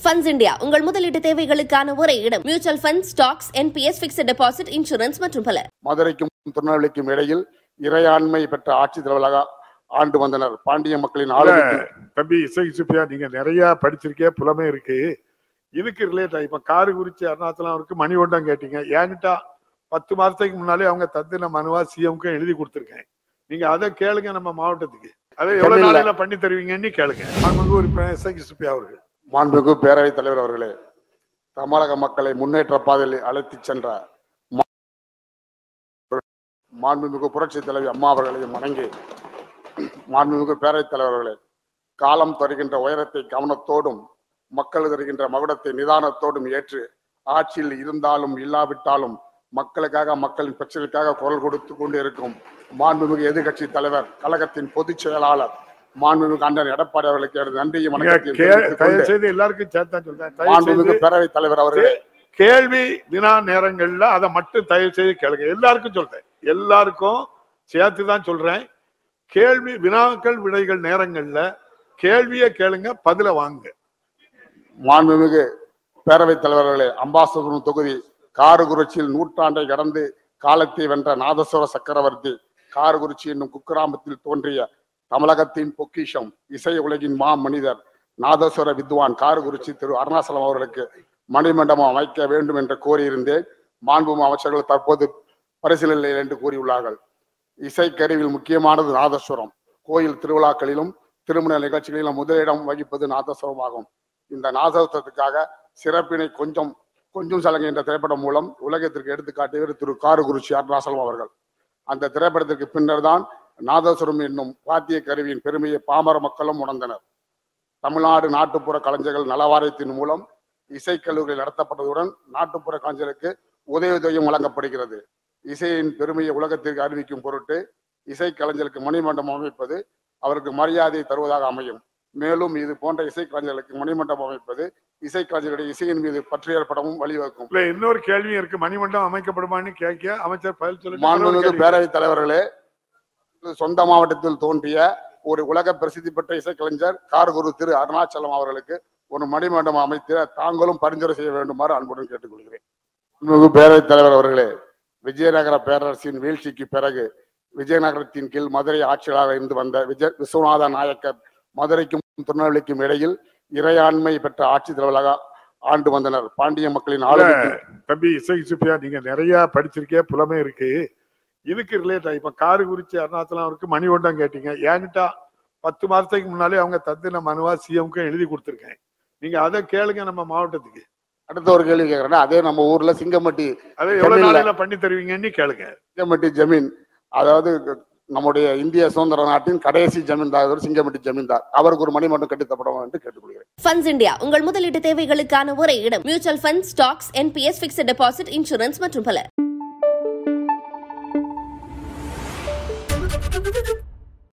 Funds India உங்கள் முதலீட்டு தேவைகளுக்கான ஒரே இடம் mutual fund stocks NPS fixed deposit insurance மற்றும் பல மதுரைக்கும் திருநெல்வேலிக்கும் இடையில் இறையாண்மை பெற்ற ஆட்சி தலைவராக ஆண்டு வந்தனர் பாண்டிய மக்களின் ஆளுமை தம்பி இசை சுப்பியா நீங்க நிறைய படிச்சிருக்கே புலமை இருக்கு இதுக்கு ரிலேட் ஆகி இப்ப காரு குறிச்சி அருணாச்சலம் இருக்கு மணிவண்டம் கேட்டீங்க என்கிட்ட பத்து மாசத்துக்கு முன்னாலே அவங்க தத்துன மனுவா சிஎம்க்கு எழுதி கொடுத்துருக்கேன் நீங்க அதை கேளுங்க நம்ம மாவட்டத்துக்கு அதை எவ்வளவு தமிழ்ல. நாளையில பண்ணி தருவீங்கன்னு கேளுங்க மாண்புமிகு உறுப்பினர் இசை சுப்பியா அவர்கள் மாண்புமிகு பேரவைத் தலைவர் அவர்களே தமிழக மக்களை முன்னேற்ற பாதையில் அழைத்துச் சென்ற மா- மாண்புமிகு புரட்சி தலைவி அம்மா அவர்களையும் வணங்கி மாண்புமிகு பேரவைத் தலைவர் அவர்களே காலம் தருகின்ற உயரத்தை கவனத்தோடும் மக்கள் தருகின்ற மகுடத்தை நிதானத்தோடும் ஏற்று ஆட்சியில் இருந்தாலும் இல்லாவிட்டாலும் மக்களுக்காக மக்களின் பிரச்சனைக்காக குரல் கொடுத்து கொண்டு இருக்கும் மாண்புமிகு எதிர்கட்சி தலைவர் கழகத்தின் பொதுச் செயலாளர் மாண்புமிகு அண்ணன் எடப்பாடி அவர்களுக்கு எனது நன்றியும் நீங்க வணக்கத்தையும் கே- தெரிவித்துக் தயவு கொண்டு செய்து எல்லாருக்கும் சேர்த்தா சொல்றேன் தயவு மாண்புமிகு செய்து பேரவைத் தலைவர் அவர்களே கேள்வி வினா நேரங்கள்ல அதை மட்டும் தயவு செய்து கேளுங்க எல்லாருக்கும் சொல்றேன் எல்லாருக்கும் சேர்த்து தான் சொல்றேன் கேள்வி வினாக்கள் விடைகள் நேரங்கள்ல கேள்வியை கேளுங்க பதில வாங்க மாண்புமிகு பேரவைத் தலைவர்களே அம்பாசபுரம் தொகுதி காரகுறிச்சியில் நூற்றாண்டை கடந்து காலத்தை வென்ற நாதஸ்வர சக்கரவர்த்தி காரகுறிச்சி என்னும் குக்கிராமத்தில் தோன்றிய தமிழகத்தின் பொக்கிஷம் இசை உலகின் மா மனிதர் நாதஸ்வர வித்வான் காரகுறிச்சி திரு அருணாசலம் அவர்களுக்கு மணிமண்டபம் அமைக்க வேண்டும் என்று கோரியிருந்தேன் மாண்பும் அமைச்சர்கள் தற்போது பரிசீலனையில் என்று கூறியுள்ளார்கள் இசைக்கருவியில் முக்கியமானது நாதஸ்வரம் கோயில் திருவிழாக்களிலும் திருமண நிகழ்ச்சிகளிலும் முதலிடம் வகிப்பது நாதஸ்வரமாகும் இந்த நாதஸ்வரத்துக்காக சிறப்பினை கொஞ்சம் கொஞ்சம் சலங்கை என்ற திரைப்படம் மூலம் உலகத்திற்கு எடுத்துக்காட்டியவர் திரு காரகுருச்சி அருணாசலம் அவர்கள் அந்த திரைப்படத்திற்கு பின்னர் தான் நாதஸ்வரம் என்னும் வாத்திய கருவியின் பெருமையை பாமர மக்களும் உணர்ந்தனர் தமிழ்நாடு நாட்டுப்புற கலைஞர்கள் நலவாரியத்தின் மூலம் இசைக்கல்லூரிகள் நடத்தப்பட்டதுடன் நாட்டுப்புற கலைஞருக்கு உதவித்தொகையும் வழங்கப்படுகிறது இசையின் பெருமையை உலகத்திற்கு அறிவிக்கும் பொருட்டு இசை கலைஞருக்கு மணிமண்டபம் அமைப்பது அவருக்கு மரியாதை தருவதாக அமையும் மேலும் இது போன்ற இசை கலைஞர்களுக்கு மணிமண்டபம் அமைப்பது இசை கலைஞர்களுடைய இசையின் மீது பற்று ஏற்படவும் வழிவகுக்கும் இல்ல இன்னொரு கேள்வியும் இருக்கு மணிமண்டபம் அமைக்கப்படுமான்னு கேட்க அமைச்சர் பதில் சொல்லுங்க மாண்புமிகு பேரவைத் தலைவர்களே சொந்த மாவட்டத்தில் தோன்றிய ஒரு உலக பிரசித்தி பெற்ற இசைக்கலைஞர் கார்குரு திரு அருணாச்சலம் அவர்களுக்கு ஒரு மணிமண்டபம் அமைத்து தாங்களும் பரிந்துரை செய்ய வேண்டுமாறு அன்புடன் கேட்டுக்கொள்கிறேன் மாண்புமிகு பேரவைத் தலைவர் அவர்களே விஜயநகர பேரரசின் வீழ்ச்சிக்கு பிறகு விஜயநகரத்தின் கீழ் மதுரை ஆட்சியாளராக இருந்து வந்த விஜய விஸ்வநாத நாயக்கர் மதுரைக்கும் திருநெல்வேலிக்கும் இடையில் இறையாண்மை பெற்ற ஆட்சி தலைவராக ஆண்டு வந்தனர் பாண்டிய மக்களின் ஆளுமை தம்பி இசை சுப்பியா நீங்க நிறைய படிச்சிருக்கே புலமை இருக்கு இதுக்கு ரிலேட் ஆகி இப்ப காரு குறிச்சி அருணாச்சலம் இருக்கு மணிவண்டம் கேட்டீங்க என்கிட்ட பத்து மாசத்துக்கு முன்னாலே அவங்க தத்துன மனுவா சிஎம்க்கு எழுதி கொடுத்துருக்கேன் நீங்க அதை கேளுங்க நம்ம மாவட்டத்துக்கு அடுத்த ஒரு கேள்வி கேட்கிறேன்னா அதே நம்ம ஊர்ல சிங்கமட்டி அதை எவ்வளவு தமிழ்ல. நாளையில பண்ணி தருவீங்கன்னு கேளுங்க சிங்கமட்டி ஜமீன் அதாவது நம்முடைய இந்திய சுதந்திர நாட்டின் கடைசி ஜமீன்தார் சிங்கமட்டி ஜமீன்தார் அவருக்கு ஒரு மணிமண்டபம் கட்டித்தப்படும் என்று கேட்டுக்கொள்கிறேன் ஃபண்ட்ஸ் இந்தியா உங்கள் முதலீட்டு தேவைகளுக்கான ஒரே இடம் mutual fund stocks NPS fixed deposit insurance மற்றும் பல